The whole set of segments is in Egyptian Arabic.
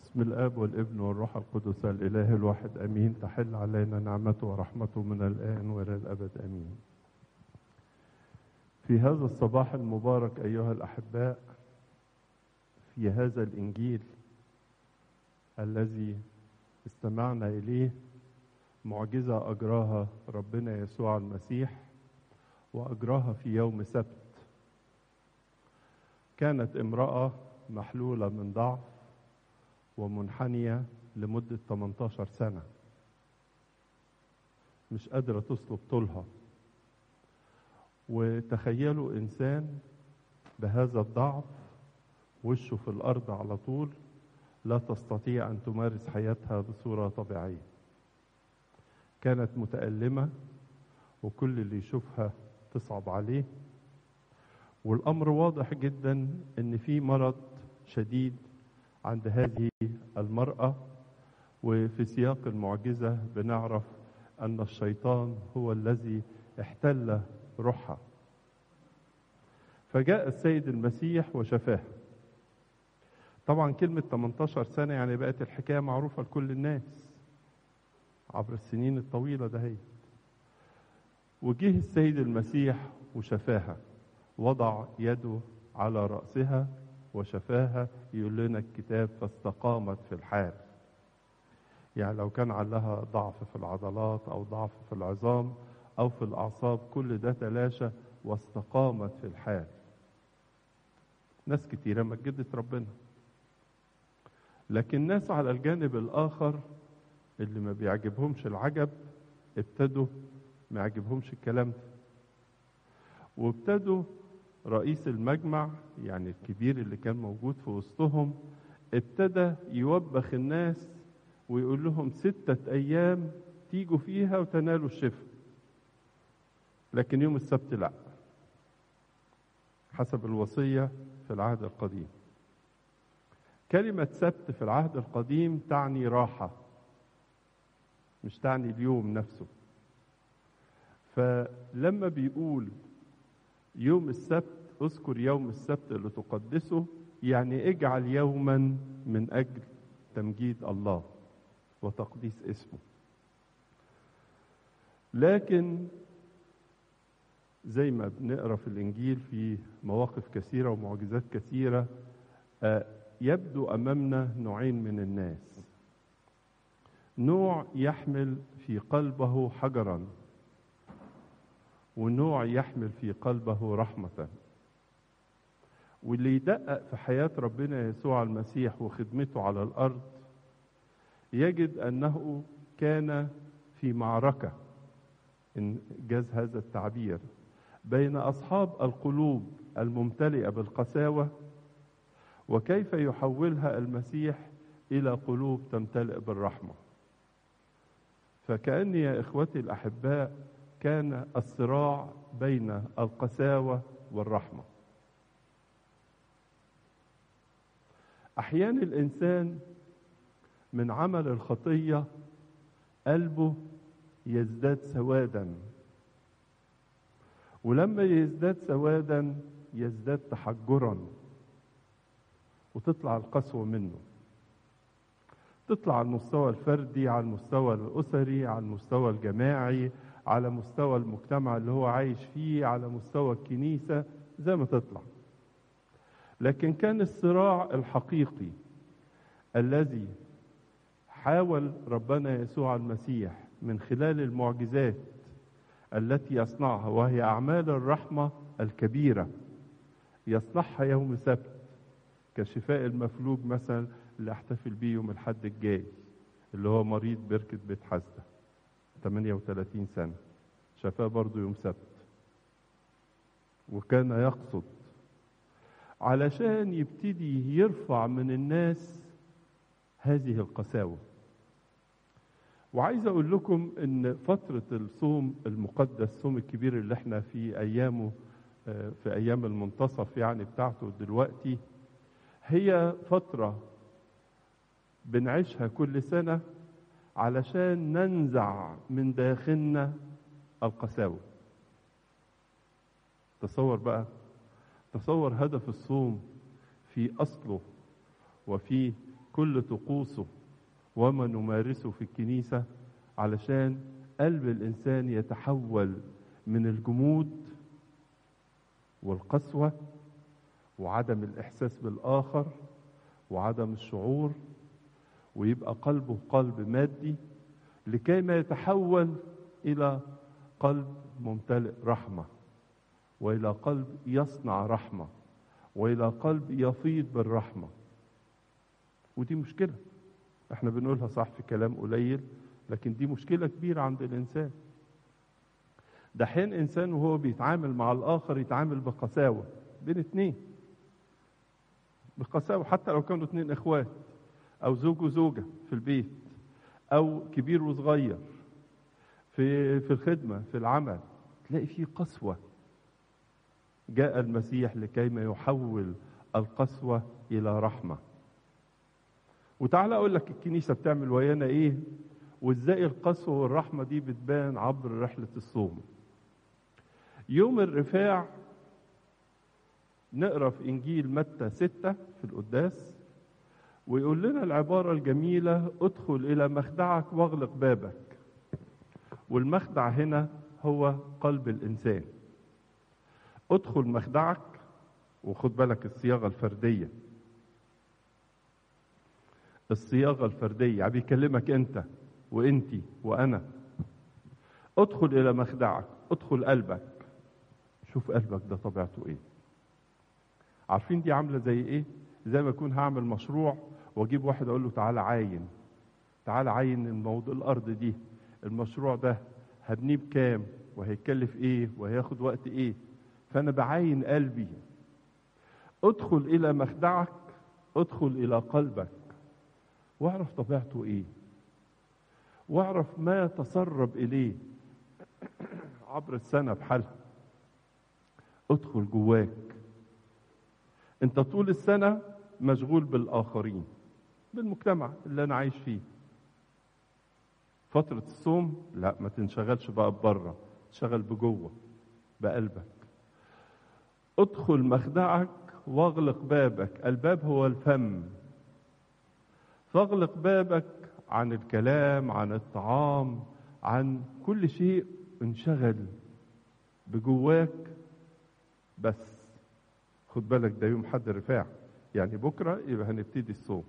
بسم الاب والابن والروح القدس الاله الواحد امين تحل علينا نعمته ورحمته من الان والى الابد امين في هذا الصباح المبارك ايها الاحباء في هذا الانجيل الذي استمعنا اليه معجزه اجراها ربنا يسوع المسيح واجراها في يوم سبت كانت امراه محلوله من ضعف ومنحنيه لمده 18 سنه مش قادره تصلب طولها وتخيلوا انسان بهذا الضعف وشه في الارض على طول لا تستطيع ان تمارس حياتها بصوره طبيعيه كانت متالمه وكل اللي يشوفها تصعب عليه والامر واضح جدا ان في مرض شديد عند هذه المراه وفي سياق المعجزه بنعرف ان الشيطان هو الذي احتل روحها فجاء السيد المسيح وشفاها طبعا كلمة 18 سنة يعني بقت الحكاية معروفة لكل الناس عبر السنين الطويلة ده هي وجه السيد المسيح وشفاها وضع يده على رأسها وشفاها يقول لنا الكتاب فاستقامت في الحال يعني لو كان علها ضعف في العضلات أو ضعف في العظام أو في الأعصاب كل ده تلاشى واستقامت في الحال ناس كتيرة مجدت ربنا لكن ناس على الجانب الآخر اللي ما بيعجبهمش العجب ابتدوا ما يعجبهمش الكلام ده وابتدوا رئيس المجمع يعني الكبير اللي كان موجود في وسطهم ابتدى يوبخ الناس ويقول لهم ستة أيام تيجوا فيها وتنالوا الشفاء لكن يوم السبت لا حسب الوصية في العهد القديم كلمة سبت في العهد القديم تعني راحة مش تعني اليوم نفسه فلما بيقول يوم السبت اذكر يوم السبت اللي تقدسه يعني اجعل يوما من اجل تمجيد الله وتقديس اسمه لكن زي ما بنقرا في الانجيل في مواقف كثيره ومعجزات كثيره يبدو امامنا نوعين من الناس نوع يحمل في قلبه حجرا ونوع يحمل في قلبه رحمه واللي يدقق في حياه ربنا يسوع المسيح وخدمته على الارض يجد انه كان في معركه ان جاز هذا التعبير بين اصحاب القلوب الممتلئه بالقساوه وكيف يحولها المسيح الى قلوب تمتلئ بالرحمه فكاني يا اخوتي الاحباء كان الصراع بين القساوه والرحمه احيانا الانسان من عمل الخطيه قلبه يزداد سوادا ولما يزداد سوادا يزداد تحجرا وتطلع القسوه منه تطلع على المستوى الفردي على المستوى الاسري على المستوى الجماعي على مستوى المجتمع اللي هو عايش فيه على مستوى الكنيسه زي ما تطلع لكن كان الصراع الحقيقي الذي حاول ربنا يسوع المسيح من خلال المعجزات التي يصنعها وهي اعمال الرحمه الكبيره يصنعها يوم سبت كشفاء المفلوج مثلا اللي احتفل بيه يوم الحد الجاي اللي هو مريض بركه بيت حسده 38 سنه شفاه برضه يوم سبت وكان يقصد علشان يبتدي يرفع من الناس هذه القساوه وعايز اقول لكم ان فتره الصوم المقدس الصوم الكبير اللي احنا في ايامه في ايام المنتصف يعني بتاعته دلوقتي هي فتره بنعيشها كل سنه علشان ننزع من داخلنا القساوه تصور بقى تصور هدف الصوم في اصله وفي كل طقوسه وما نمارسه في الكنيسة علشان قلب الإنسان يتحول من الجمود والقسوة وعدم الإحساس بالآخر وعدم الشعور ويبقى قلبه قلب مادي لكي ما يتحول إلى قلب ممتلئ رحمة وإلى قلب يصنع رحمة وإلى قلب يفيض بالرحمة ودي مشكلة احنا بنقولها صح في كلام قليل لكن دي مشكلة كبيرة عند الإنسان ده حين إنسان وهو بيتعامل مع الآخر يتعامل بقساوة بين اتنين بقساوة حتى لو كانوا اتنين إخوات أو زوج وزوجة في البيت أو كبير وصغير في في الخدمة في العمل تلاقي فيه قسوة جاء المسيح لكي ما يحول القسوة إلى رحمة وتعالى أقول لك الكنيسة بتعمل ويانا إيه وإزاي القسوة والرحمة دي بتبان عبر رحلة الصوم يوم الرفاع نقرا في إنجيل متى ستة في القداس ويقول لنا العبارة الجميلة ادخل إلى مخدعك واغلق بابك والمخدع هنا هو قلب الإنسان ادخل مخدعك وخد بالك الصياغة الفردية الصياغة الفردية يعني بيكلمك أنت وأنتي وأنا ادخل إلى مخدعك ادخل قلبك شوف قلبك ده طبيعته إيه عارفين دي عاملة زي إيه زي ما أكون هعمل مشروع وأجيب واحد أقول له تعالى عاين تعالى عاين الموضوع الأرض دي المشروع ده هبنيه بكام وهيكلف إيه وهياخد وقت إيه فأنا بعاين قلبي ادخل إلى مخدعك ادخل إلى قلبك واعرف طبيعته إيه واعرف ما تسرب إليه عبر السنة بحالها ادخل جواك انت طول السنة مشغول بالآخرين بالمجتمع اللي أنا عايش فيه فترة الصوم لا ما تنشغلش بقى بره تشغل بجوه بقلبك ادخل مخدعك واغلق بابك الباب هو الفم فاغلق بابك عن الكلام عن الطعام عن كل شيء انشغل بجواك بس خد بالك ده يوم حد رفاع يعني بكرة يبقى هنبتدي الصوم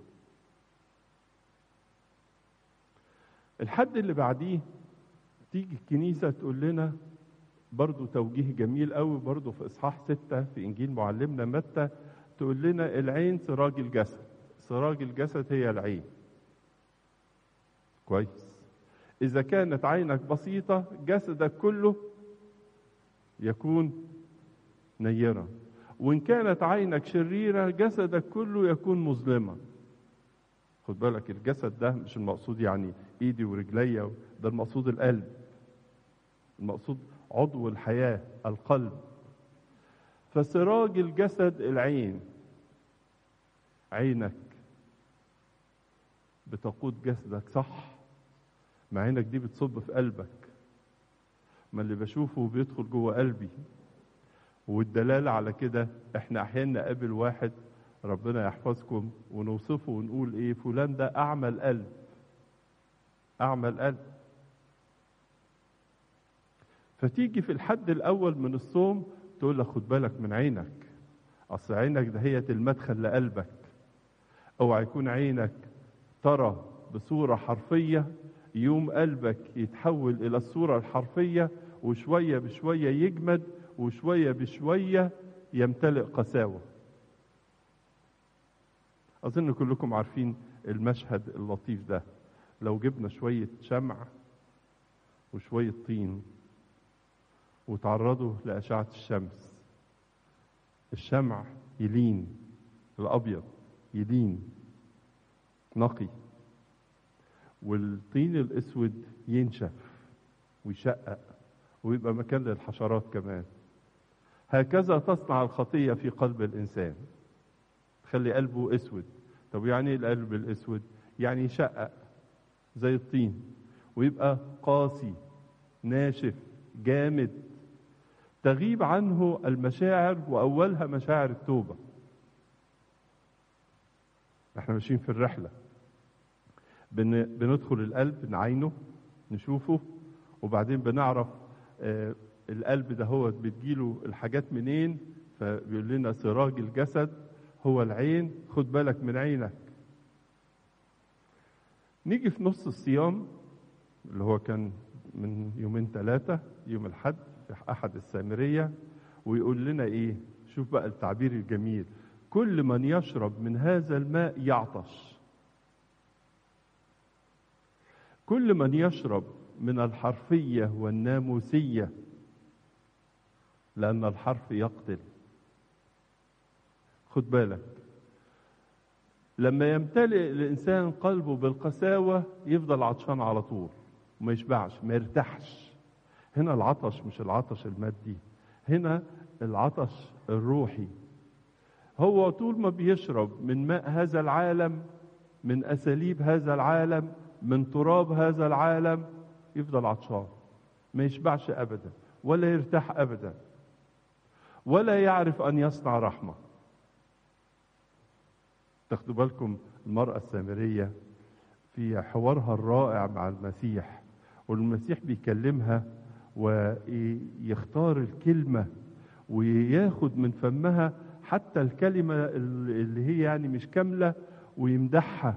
الحد اللي بعديه تيجي الكنيسة تقول لنا برضو توجيه جميل قوي برضو في إصحاح ستة في إنجيل معلمنا متى تقول لنا العين سراج الجسد سراج الجسد هي العين كويس إذا كانت عينك بسيطة جسدك كله يكون نيرا وإن كانت عينك شريرة جسدك كله يكون مظلما خد بالك الجسد ده مش المقصود يعني ايدي ورجليا ده المقصود القلب المقصود عضو الحياة القلب فسراج الجسد العين عينك بتقود جسدك صح ما عينك دي بتصب في قلبك ما اللي بشوفه بيدخل جوه قلبي والدلالة على كده احنا احيانا نقابل واحد ربنا يحفظكم ونوصفه ونقول ايه فلان ده اعمى القلب اعمى القلب فتيجي في الحد الاول من الصوم تقول لك خد بالك من عينك اصل عينك دهيت المدخل لقلبك اوعى يكون عينك ترى بصوره حرفيه يوم قلبك يتحول الى الصوره الحرفيه وشويه بشويه يجمد وشويه بشويه يمتلئ قساوه اظن كلكم عارفين المشهد اللطيف ده لو جبنا شويه شمع وشويه طين وتعرضوا لاشعه الشمس الشمع يلين الابيض يلين نقي والطين الاسود ينشف ويشقق ويبقى مكان للحشرات كمان هكذا تصنع الخطيه في قلب الانسان تخلي قلبه اسود طب يعني ايه القلب الاسود يعني يشقق زي الطين ويبقى قاسي ناشف جامد تغيب عنه المشاعر واولها مشاعر التوبه احنا ماشيين في الرحلة بن... بندخل القلب نعينه نشوفه وبعدين بنعرف آه القلب ده هو بتجيله الحاجات منين فبيقول لنا سراج الجسد هو العين خد بالك من عينك نيجي في نص الصيام اللي هو كان من يومين ثلاثة يوم الحد في أحد السامرية ويقول لنا إيه شوف بقى التعبير الجميل كل من يشرب من هذا الماء يعطش كل من يشرب من الحرفية والناموسية لأن الحرف يقتل خد بالك لما يمتلئ الإنسان قلبه بالقساوة يفضل عطشان على طول وما يشبعش ما يرتاحش هنا العطش مش العطش المادي هنا العطش الروحي هو طول ما بيشرب من ماء هذا العالم من أساليب هذا العالم من تراب هذا العالم يفضل عطشان ما يشبعش أبدا ولا يرتاح أبدا ولا يعرف أن يصنع رحمة تاخدوا بالكم المرأة السامرية في حوارها الرائع مع المسيح والمسيح بيكلمها ويختار الكلمة وياخد من فمها حتى الكلمة اللي هي يعني مش كاملة ويمدحها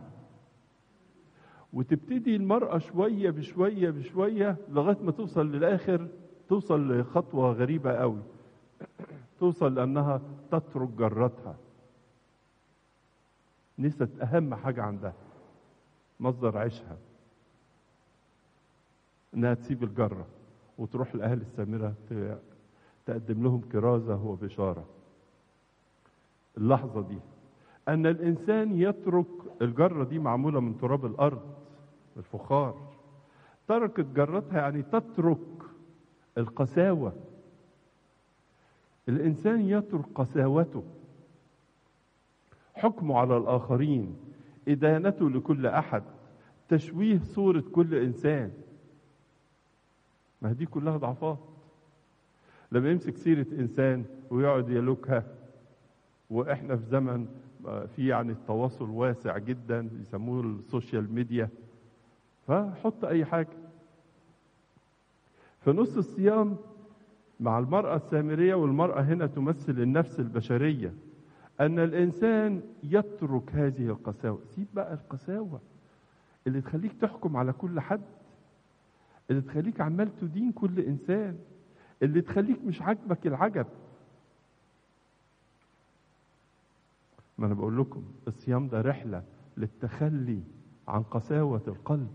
وتبتدي المرأة شوية بشوية بشوية لغاية ما توصل للآخر توصل لخطوة غريبة قوي توصل لأنها تترك جرتها نسيت أهم حاجة عندها مصدر عيشها إنها تسيب الجرة وتروح لأهل السامرة تقدم لهم كرازة وبشارة اللحظة دي أن الإنسان يترك الجرة دي معمولة من تراب الأرض الفخار تركت جرتها يعني تترك القساوة الإنسان يترك قساوته حكمه على الآخرين إدانته لكل أحد تشويه صورة كل إنسان ما دي كلها ضعفات لما يمسك سيرة إنسان ويقعد يلوكها وإحنا في زمن في يعني التواصل واسع جدا يسموه السوشيال ميديا فحط أي حاجة في نص الصيام مع المرأة السامرية والمرأة هنا تمثل النفس البشرية أن الإنسان يترك هذه القساوة سيب بقى القساوة اللي تخليك تحكم على كل حد اللي تخليك عمال تدين كل إنسان اللي تخليك مش عاجبك العجب ما أنا بقول لكم الصيام ده رحلة للتخلي عن قساوة القلب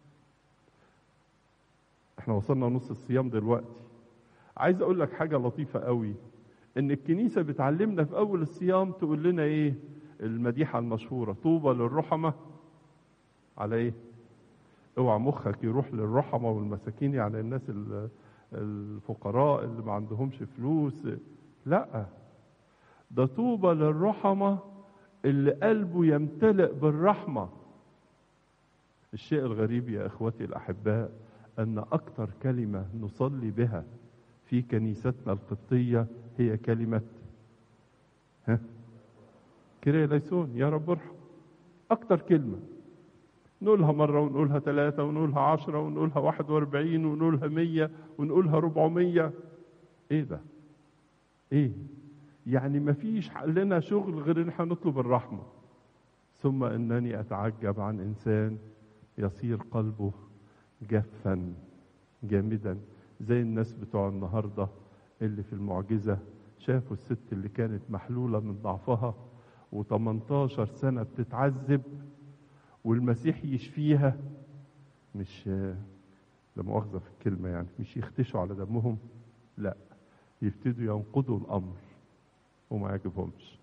احنا وصلنا نص الصيام دلوقتي عايز اقول لك حاجة لطيفة قوي ان الكنيسة بتعلمنا في اول الصيام تقول لنا ايه المديحة المشهورة طوبى للرحمة على ايه اوعى مخك يروح للرحمة والمساكين يعني الناس الفقراء اللي ما عندهمش فلوس لا ده طوبى للرحمة اللي قلبه يمتلئ بالرحمة الشيء الغريب يا اخوتي الاحباء ان اكثر كلمة نصلي بها في كنيستنا القبطية هي كلمة ها كريه ليسون يا رب ارحم أكتر كلمة نقولها مرة ونقولها ثلاثة ونقولها عشرة ونقولها واحد واربعين ونقولها مية ونقولها ربعمية ايه ده ايه يعني ما فيش لنا شغل غير ان احنا نطلب الرحمة ثم انني اتعجب عن انسان يصير قلبه جافا جامدا زي الناس بتوع النهاردة اللي في المعجزة شافوا الست اللي كانت محلولة من ضعفها و18 سنة بتتعذب والمسيح يشفيها مش لا مؤاخذة في الكلمة يعني مش يختشوا على دمهم لا يبتدوا ينقضوا الأمر وما يعجبهمش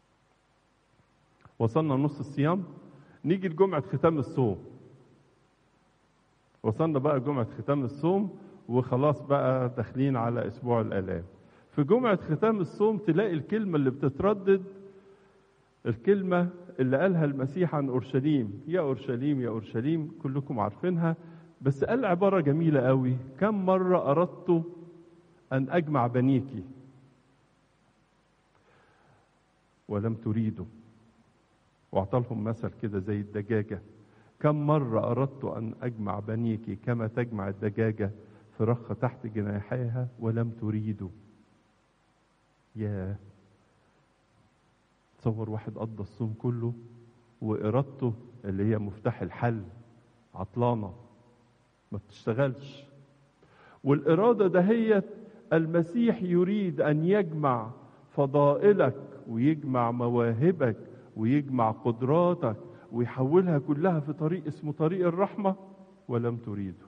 وصلنا نص الصيام نيجي لجمعة ختام الصوم وصلنا بقى جمعة ختام الصوم وخلاص بقى داخلين على اسبوع الالام في جمعه ختام الصوم تلاقي الكلمه اللي بتتردد الكلمه اللي قالها المسيح عن اورشليم يا اورشليم يا اورشليم كلكم عارفينها بس قال عباره جميله قوي كم مره اردت ان اجمع بنيك ولم تريدوا واعطى لهم مثل كده زي الدجاجة كم مرة أردت أن أجمع بنيك كما تجمع الدجاجة فرخ تحت جناحيها ولم تريدوا يا تصور واحد قضى الصوم كله وإرادته اللي هي مفتاح الحل عطلانة ما بتشتغلش والإرادة دهيت المسيح يريد أن يجمع فضائلك ويجمع مواهبك ويجمع قدراتك ويحولها كلها في طريق اسمه طريق الرحمة ولم تريده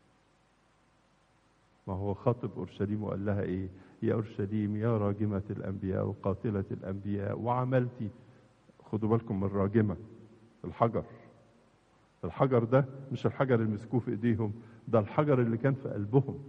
ما هو خاطب أورشليم وقال لها إيه يا أورشليم يا راجمة الأنبياء وقاتلة الأنبياء وعملتي خدوا بالكم من الراجمة الحجر الحجر ده مش الحجر اللي مسكوه في ايديهم ده الحجر اللي كان في قلبهم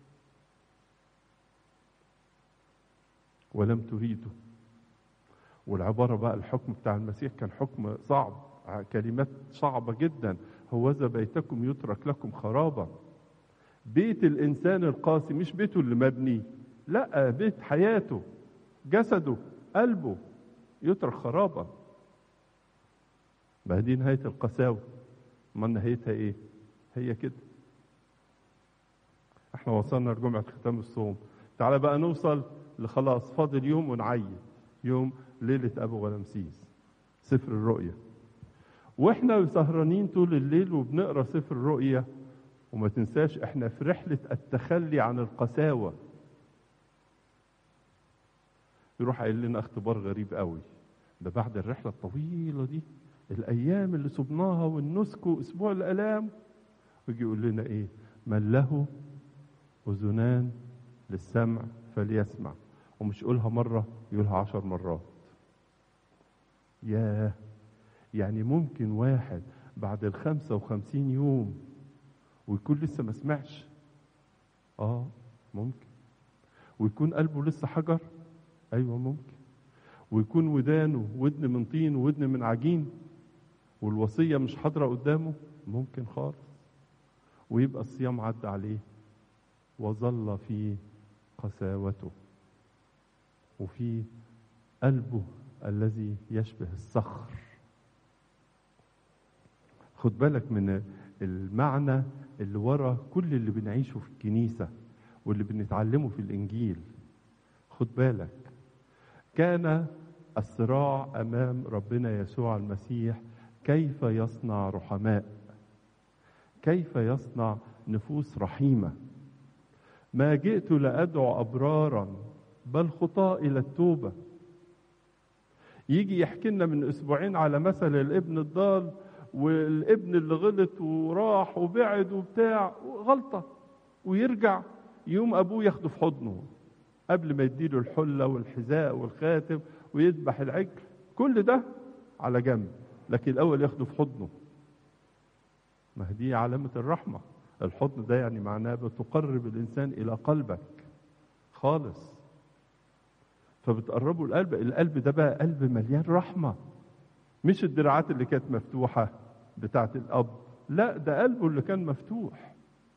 ولم تريدوا والعبارة بقى الحكم بتاع المسيح كان حكم صعب كلمات صعبة جدا هوذا بيتكم يترك لكم خرابا بيت الإنسان القاسي مش بيته اللي مبني لا بيت حياته جسده قلبه يترك خرابا ما دي نهاية القساوة ما نهايتها ايه هي كده احنا وصلنا لجمعة ختام الصوم تعالى بقى نوصل لخلاص فاضل يوم ونعيد يوم ليلة أبو غلمسيس سفر الرؤيا واحنا سهرانين طول الليل وبنقرا سفر الرؤيا وما تنساش احنا في رحلة التخلي عن القساوة يروح قايل لنا اختبار غريب قوي ده بعد الرحلة الطويلة دي الأيام اللي صبناها والنسك وأسبوع الآلام ويجي يقول لنا إيه من له أذنان للسمع فليسمع ومش يقولها مرة يقولها عشر مرات ياه يعني ممكن واحد بعد الخمسة وخمسين يوم ويكون لسه ما سمعش اه ممكن ويكون قلبه لسه حجر ايوه ممكن ويكون ودانه ودن من طين وودن من عجين والوصيه مش حاضره قدامه ممكن خالص ويبقى الصيام عدى عليه وظل في قساوته وفي قلبه الذي يشبه الصخر خد بالك من المعنى اللي ورا كل اللي بنعيشه في الكنيسة واللي بنتعلمه في الإنجيل خد بالك كان الصراع أمام ربنا يسوع المسيح كيف يصنع رحماء كيف يصنع نفوس رحيمة ما جئت لأدعو أبرارا بل خطاة إلى التوبة يجي يحكي لنا من أسبوعين على مثل الابن الضال والابن اللي غلط وراح وبعد وبتاع غلطة ويرجع يوم أبوه ياخده في حضنه قبل ما يديله الحلة والحذاء والخاتم ويذبح العجل كل ده على جنب لكن الأول ياخده في حضنه ما دي علامة الرحمة الحضن ده يعني معناه بتقرب الإنسان إلى قلبك خالص فبتقربه القلب القلب ده بقى قلب مليان رحمة مش الدراعات اللي كانت مفتوحة بتاعت الأب لا ده قلبه اللي كان مفتوح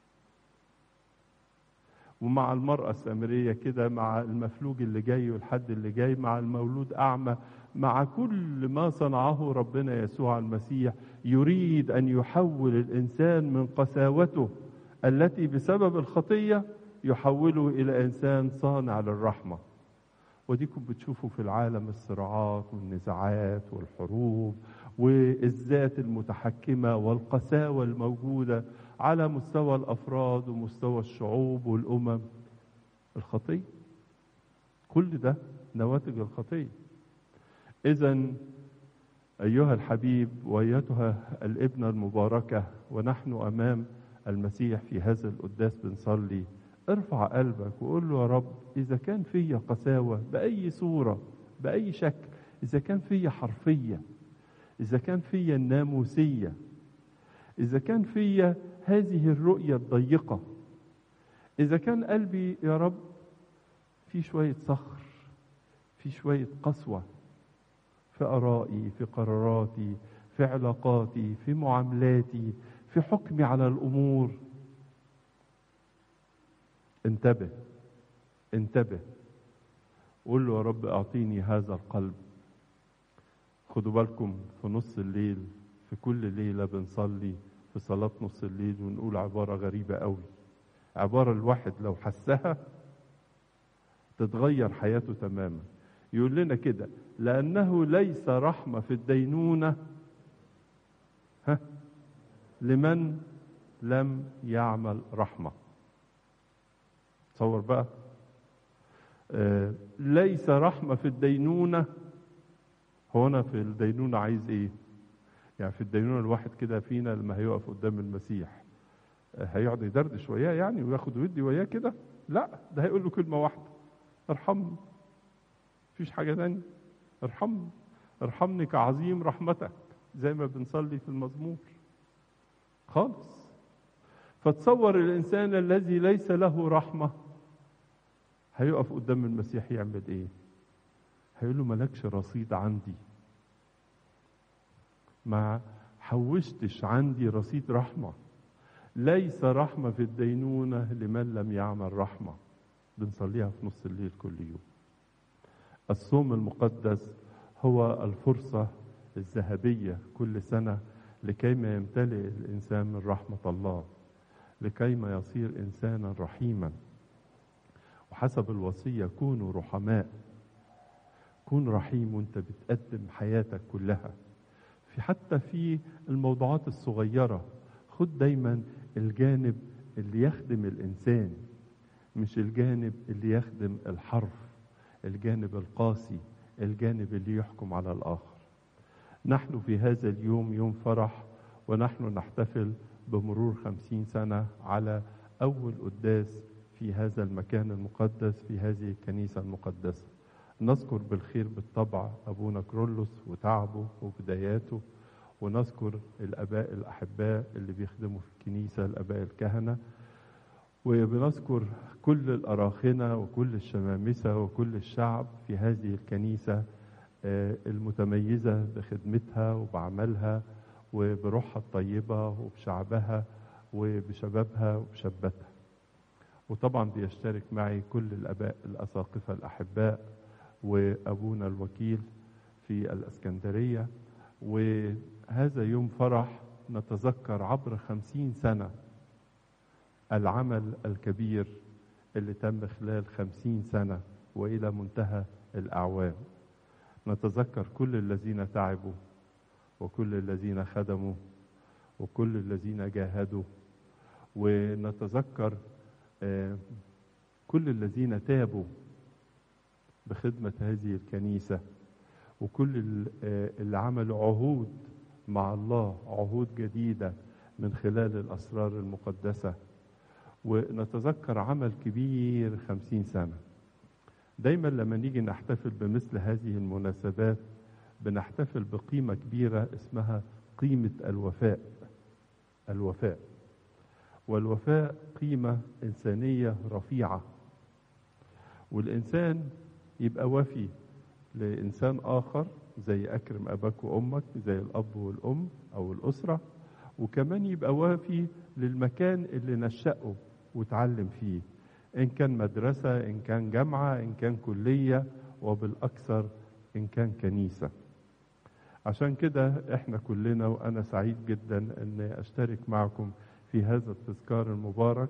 ومع المرأة السامرية كده مع المفلوج اللي جاي والحد اللي جاي مع المولود أعمى مع كل ما صنعه ربنا يسوع المسيح يريد أن يحول الإنسان من قساوته التي بسبب الخطية يحوله إلى إنسان صانع للرحمة وديكم بتشوفوا في العالم الصراعات والنزاعات والحروب والذات المتحكمة والقساوة الموجودة على مستوى الافراد ومستوى الشعوب والامم الخطيه كل ده نواتج الخطيه اذا ايها الحبيب وايتها الابنه المباركه ونحن امام المسيح في هذا القداس بنصلي ارفع قلبك وقول له يا رب اذا كان فيا قساوه باي صوره باي شكل اذا كان فيا حرفيه اذا كان فيا الناموسيه اذا كان فيا هذه الرؤية الضيقة إذا كان قلبي يا رب في شوية صخر في شوية قسوة في آرائي في قراراتي في علاقاتي في معاملاتي في حكمي على الأمور انتبه انتبه قول له يا رب أعطيني هذا القلب خدوا بالكم في نص الليل في كل ليلة بنصلي في صلاة نص الليل ونقول عبارة غريبة قوي عبارة الواحد لو حسها تتغير حياته تماما يقول لنا كده لأنه ليس رحمة في الدينونة ها لمن لم يعمل رحمة تصور بقى آه ليس رحمة في الدينونة هو أنا في الدينونة عايز إيه يعني في الدينونة الواحد كده فينا لما هيقف قدام المسيح آه هيقعد يدردش وياه يعني وياخد ويدي وياه كده لا ده هيقول له كلمة واحدة ارحمني مفيش حاجة تانية ارحمني ارحمني كعظيم رحمتك زي ما بنصلي في المزمور خالص فتصور الإنسان الذي ليس له رحمة هيقف قدام المسيح يعمل إيه هيقول له ملكش رصيد عندي ما حوشتش عندي رصيد رحمة ليس رحمة في الدينونة لمن لم يعمل رحمة بنصليها في نص الليل كل يوم الصوم المقدس هو الفرصة الذهبية كل سنة لكي ما يمتلئ الإنسان من رحمة الله لكي ما يصير إنسانا رحيما وحسب الوصية كونوا رحماء كون رحيم وانت بتقدم حياتك كلها في حتى في الموضوعات الصغيرة خد دايما الجانب اللي يخدم الإنسان مش الجانب اللي يخدم الحرف الجانب القاسي الجانب اللي يحكم على الآخر نحن في هذا اليوم يوم فرح ونحن نحتفل بمرور خمسين سنة على أول قداس في هذا المكان المقدس في هذه الكنيسة المقدسة نذكر بالخير بالطبع أبونا كرولوس وتعبه وبداياته ونذكر الآباء الأحباء اللي بيخدموا في الكنيسة الآباء الكهنة وبنذكر كل الأراخنة وكل الشمامسة وكل الشعب في هذه الكنيسة المتميزة بخدمتها وبعملها وبروحها الطيبة وبشعبها وبشبابها وبشابتها وطبعا بيشترك معي كل الآباء الأساقفة الأحباء وأبونا الوكيل في الأسكندرية وهذا يوم فرح نتذكر عبر خمسين سنة العمل الكبير اللي تم خلال خمسين سنة وإلى منتهى الأعوام نتذكر كل الذين تعبوا وكل الذين خدموا وكل الذين جاهدوا ونتذكر كل الذين تابوا بخدمة هذه الكنيسة وكل اللي عملوا عهود مع الله عهود جديدة من خلال الأسرار المقدسة ونتذكر عمل كبير خمسين سنة دايما لما نيجي نحتفل بمثل هذه المناسبات بنحتفل بقيمة كبيرة اسمها قيمة الوفاء الوفاء والوفاء قيمة إنسانية رفيعة والإنسان يبقى وفي لإنسان آخر زي أكرم أباك وأمك زي الأب والأم أو الأسرة وكمان يبقى وافي للمكان اللي نشأه وتعلم فيه إن كان مدرسة إن كان جامعة إن كان كلية وبالأكثر إن كان كنيسة عشان كده إحنا كلنا وأنا سعيد جدا أن أشترك معكم في هذا التذكار المبارك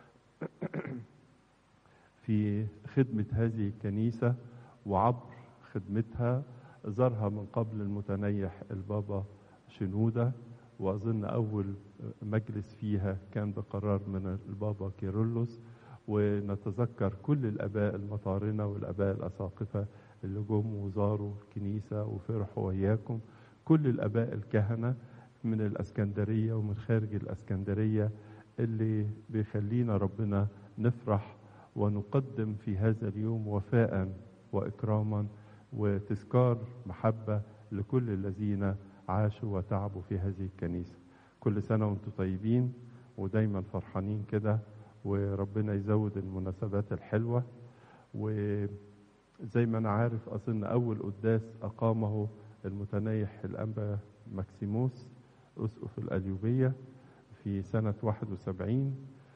في خدمة هذه الكنيسة وعبر خدمتها زارها من قبل المتنيح البابا شنودة وأظن أول مجلس فيها كان بقرار من البابا كيرلس ونتذكر كل الآباء المطارنة والآباء الأساقفة اللي جم وزاروا الكنيسة وفرحوا وياكم كل الآباء الكهنة من الأسكندرية ومن خارج الأسكندرية اللي بيخلينا ربنا نفرح ونقدم في هذا اليوم وفاء وإكراما وتذكار محبة لكل الذين عاشوا وتعبوا في هذه الكنيسة كل سنة وانتم طيبين ودايما فرحانين كده وربنا يزود المناسبات الحلوة وزي ما أنا عارف أظن أول قداس أقامه المتنيح الأنبا ماكسيموس أسقف الأليوبية في سنة 71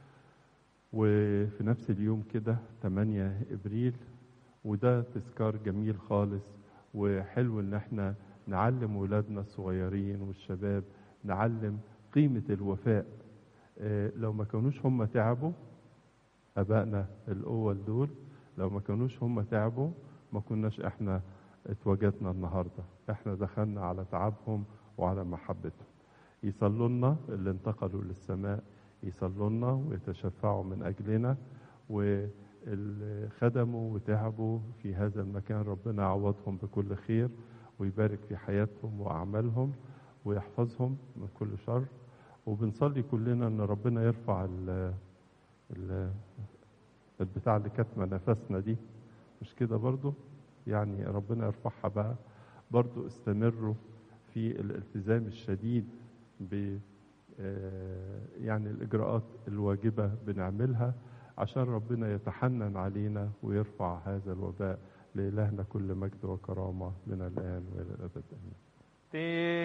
وفي نفس اليوم كده 8 إبريل وده تذكار جميل خالص وحلو إن احنا نعلم ولادنا الصغيرين والشباب نعلم قيمة الوفاء آه، لو ما كانوش هم تعبوا أبائنا الأول دول لو ما كانوش هم تعبوا ما كناش احنا اتوجدنا النهاردة احنا دخلنا على تعبهم وعلى محبتهم يصلوا لنا اللي انتقلوا للسماء يصلوا لنا ويتشفعوا من أجلنا واللي خدموا وتعبوا في هذا المكان ربنا يعوضهم بكل خير ويبارك في حياتهم وأعمالهم ويحفظهم من كل شر وبنصلي كلنا ان ربنا يرفع ال ال البتاع اللي كاتمه نفسنا دي مش كده برضو يعني ربنا يرفعها بقى برضو استمروا في الالتزام الشديد ب آه، يعني الإجراءات الواجبة بنعملها عشان ربنا يتحنن علينا ويرفع هذا الوباء لإلهنا كل مجد وكرامة من الآن وإلى الأبد آمين